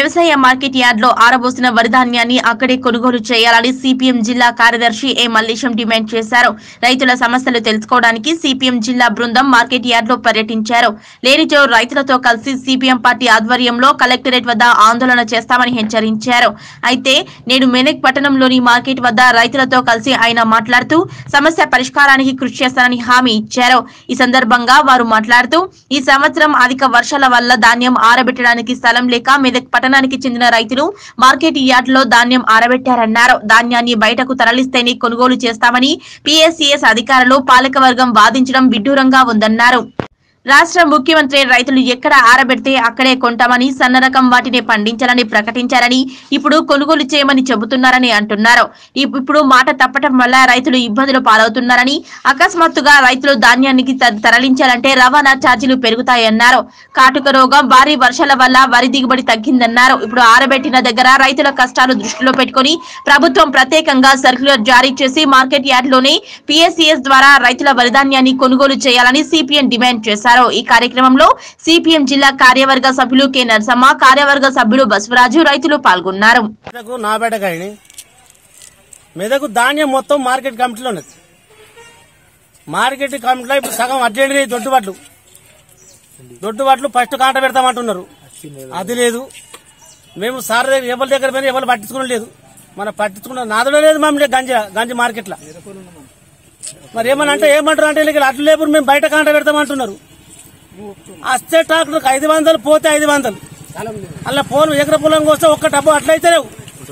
వ్యవసాయ market yard లో ఆరబోసిన వరిధాన్యాన్ని అక్కడే కొనుగోలు చేయాలని సిపిఎం జిల్లా కార్యదర్శి ఏ మల్లేశం డిమాండ్ చేశారు రైతుల సమస్యలు తెలుసుకోవడానికి సిపిఎం జిల్లా బృందం మార్కెట్ యార్డ్ లో పర్యటించారు లేనిచో రైతులతో కలిసి సిపిఎం పార్టీ ఆధ్వర్యంలో కలెక్టరేట్ వద్ద ఆందోళన చేస్తామని హెచ్చరించారు అయితే నేడు మెనక్ పట్టణంలోని మార్కెట్ వద్ద రైతులతో కలిసి ఆయన మాట్లాడుతూ సమస్య పరిష్కారానికి కృషి చేస్తారని హామీ ఇచ్చారు ఈ సందర్భంగా వారు మాట్లాడుతూ ఈ సంవత్సరం అధిక వర్షాల వల్ల ధాన్యం ఆరబెట్టడానికి స్థలం లేక మెదక్ పట్టణానికి చెందిన రైతులు మార్కెట్ యార్డ్ లో ధాన్యం ఆరబెట్టారన్నారు ధాన్యాన్ని బయటకు తరలిస్తేనే కొనుగోలు చేస్తామని పిఎస్సిఎస్ అధికారులు పాలకవర్గం వాదించడం విడ్డూరంగా ఉందన్నారు రాష్ట్ర ముఖ్యమంత్రి రైతులు ఎక్కడ ఆరబెడితే అక్కడే కొంటామని సన్న రకం వాటిని పండించాలని ప్రకటించారని ఇప్పుడు కొనుగోలు చేయమని చెబుతున్నారని అంటున్నారు ఇప్- ఇప్పుడు మాట తప్పటం వల్ల రైతులు ఇబ్బందులు పాలవుతున్నారని అకస్మాత్తుగా రైతులు ధాన్యానికి త- తరలించాలంటే రవాణా ఛార్జీలు పెరుగుతాయన్నారు కాటుక రోగం భారీ వర్షాల వల్ల వరి దిగుబడి తగ్గిందన్నారు ఇప్పుడు ఆరబెట్టిన దగ్గర రైతుల కష్టాలు దృష్టిలో పెట్టుకుని ప్రభుత్వం ప్రత్యేకంగా సర్క్యులర్ జారీ చేసి మార్కెట్ యార్డ్ లోనే పిఎస్సిఎస్ ద్వారా రైతుల వరిధాన్యాన్ని కొనుగోలు చేయాలని సిపిఎం డిమాండ్ చేశారు ఈ కార్యక్రమంలో సిపిఎం జిల్లా కార్యవర్గ సభ్యులు కె నరసమ్మ కార్యవర్గ సభ్యులు బసవరాజు రైతులు పాల్గొన్నారు మెదకు నాబేట కాయని మెదకు ధాన్యం మొత్తం మార్కెట్ కమిటీలో ఉన్నది మార్కెట్ కమిటీలో ఇప్పుడు సగం అర్జెంట్ దొడ్డుబాట్లు దొడ్డుబాట్లు ఫస్ట్ కాంట పెడతామంటున్నారు అది లేదు మేము సార్ దగ్గర ఎవరి దగ్గర పోయినా ఎవరు పట్టించుకోవడం లేదు మన పట్టించుకున్న నాదడం లేదు మమ్మల్ని గంజి గంజి మార్కెట్లో మరి ఏమని అంటే ఏమంటారు అంటే వీళ్ళకి అట్లు లేపు మేము బయట కాంట పెడతామంటున్నారు వస్తే ట్రాక్టర్కి ఐదు వందలు పోతే ఐదు వందలు అలా పోను ఎకర పొలం వస్తే ఒక్క డబ్బు అట్లయితే లేవు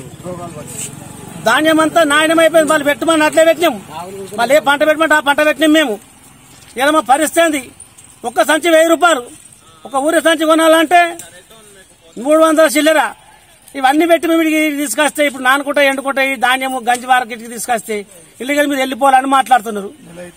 ధాన్యం అంతా నాయనమైపోయింది వాళ్ళు పెట్టమని అట్లే పెట్టినాం వాళ్ళు ఏ పంట పెట్టమంటే ఆ పంట పెట్టినాం మేము ఇలా మా పరిస్థితి ఏంది ఒక్క సంచి వెయ్యి రూపాయలు ఒక ఊరి సంచి కొనాలంటే మూడు వందల చిల్లర ఇవన్నీ పెట్టి మేము ఇక్కడికి తీసుకొస్తే ఇప్పుడు నానుకుంటా ఎండుకుంటా ఈ ధాన్యము గంజి మార్కెట్కి తీసుకొస్తే ఇల్లు మీరు వెళ్ళిపోవాలని మాట్లాడుతున్నారు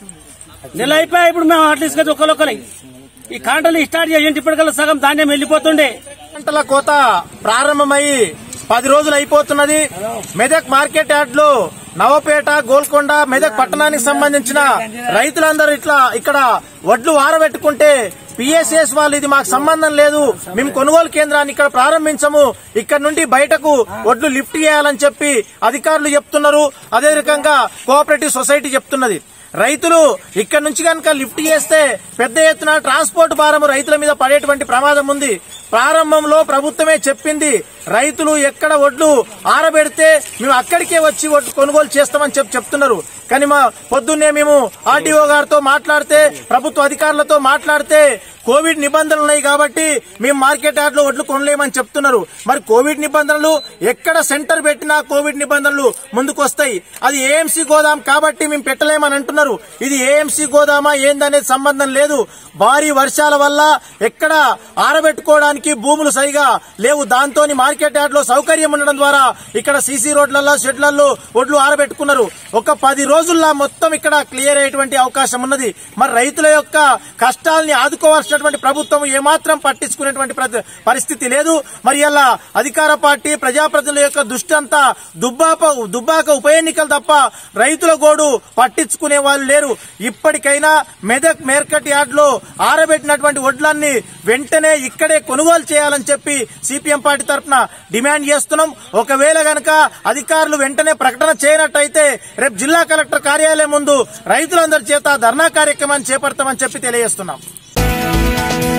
నెల అయిపోయా ఇప్పుడు మేము అట్లా తీసుకొచ్చి ఒక్కరొక్కరు ఈ కాంటలు స్టార్ట్ చేయండి ఇప్పటికల్లా సగం ధాన్యం వెళ్ళిపోతుండే పంటల కోత ప్రారంభమై పది రోజులు అయిపోతున్నది మెదక్ మార్కెట్ యార్డ్ లో నవపేట గోల్కొండ మెదక్ పట్టణానికి సంబంధించిన రైతులందరూ ఇట్లా ఇక్కడ వడ్లు ఆరబెట్టుకుంటే పిఎస్ఎస్ వాళ్ళు ఇది మాకు సంబంధం లేదు మేము కొనుగోలు కేంద్రాన్ని ఇక్కడ ప్రారంభించము ఇక్కడ నుండి బయటకు వడ్లు లిఫ్ట్ చేయాలని చెప్పి అధికారులు చెప్తున్నారు అదే రకంగా కోఆపరేటివ్ సొసైటీ చెప్తున్నది రైతులు ఇక్కడ నుంచి కనుక లిఫ్ట్ చేస్తే పెద్ద ఎత్తున ట్రాన్స్పోర్ట్ భారం రైతుల మీద పడేటువంటి ప్రమాదం ఉంది ప్రారంభంలో ప్రభుత్వమే చెప్పింది రైతులు ఎక్కడ వడ్లు ఆరబెడితే మేము అక్కడికే వచ్చి వడ్లు కొనుగోలు చేస్తామని చెప్పి చెప్తున్నారు కానీ మా పొద్దున్నే మేము ఆర్డీఓ గారితో మాట్లాడితే ప్రభుత్వ అధికారులతో మాట్లాడితే కోవిడ్ నిబంధనలు ఉన్నాయి కాబట్టి మేము మార్కెట్ యార్డ్ లో వడ్లు కొనలేమని చెప్తున్నారు మరి కోవిడ్ నిబంధనలు ఎక్కడ సెంటర్ పెట్టినా కోవిడ్ నిబంధనలు ముందుకు వస్తాయి అది ఏఎంసీ గోదాం కాబట్టి మేము పెట్టలేమని అంటున్నారు ఇది ఏఎంసీ గోదామా ఏందనేది సంబంధం లేదు భారీ వర్షాల వల్ల ఎక్కడ ఆరబెట్టుకోవడానికి భూములు సరిగా లేవు దాంతో మార్కెట్ యార్డ్ లో సౌకర్యం ఉండడం ద్వారా ఇక్కడ సీసీ రోడ్లలో షెడ్లలో ఒడ్లు ఆరబెట్టుకున్నారు ఒక పది రోజుల్లో మొత్తం ఇక్కడ క్లియర్ అయ్యేటువంటి అవకాశం ఉన్నది మరి రైతుల యొక్క కష్టాల్ని ఆదుకోవాల్సినటువంటి ప్రభుత్వం ఏమాత్రం పట్టించుకునేటువంటి ప్రతి- పరిస్థితి లేదు మరి ఇలా అధికార పార్టీ ప్రజాప్రతినిధుల యొక్క దృష్టి అంతా దుబ్బాప దుబ్బాక ఉప ఎన్నికలు తప్ప రైతుల గోడు పట్టించుకునే వాళ్ళు లేరు ఇప్పటికైనా మెదక్ మేర్కట్ యార్డ్ లో ఆరబెట్టినటువంటి వడ్లన్నీ వెంటనే ఇక్కడే కొనుగోలు చేయాలని చెప్పి సిపిఎం పార్టీ తరఫున డిమాండ్ చేస్తున్నాం ఒకవేళ గనక అధికారులు వెంటనే ప్రకటన చేయనట్టయితే రేపు జిల్లా కలెక్టర్ కార్యాలయం ముందు రైతులందరి చేత ధర్నా కార్యక్రమాన్ని చేపడతామని చెప్పి తెలియజేస్తున్నాం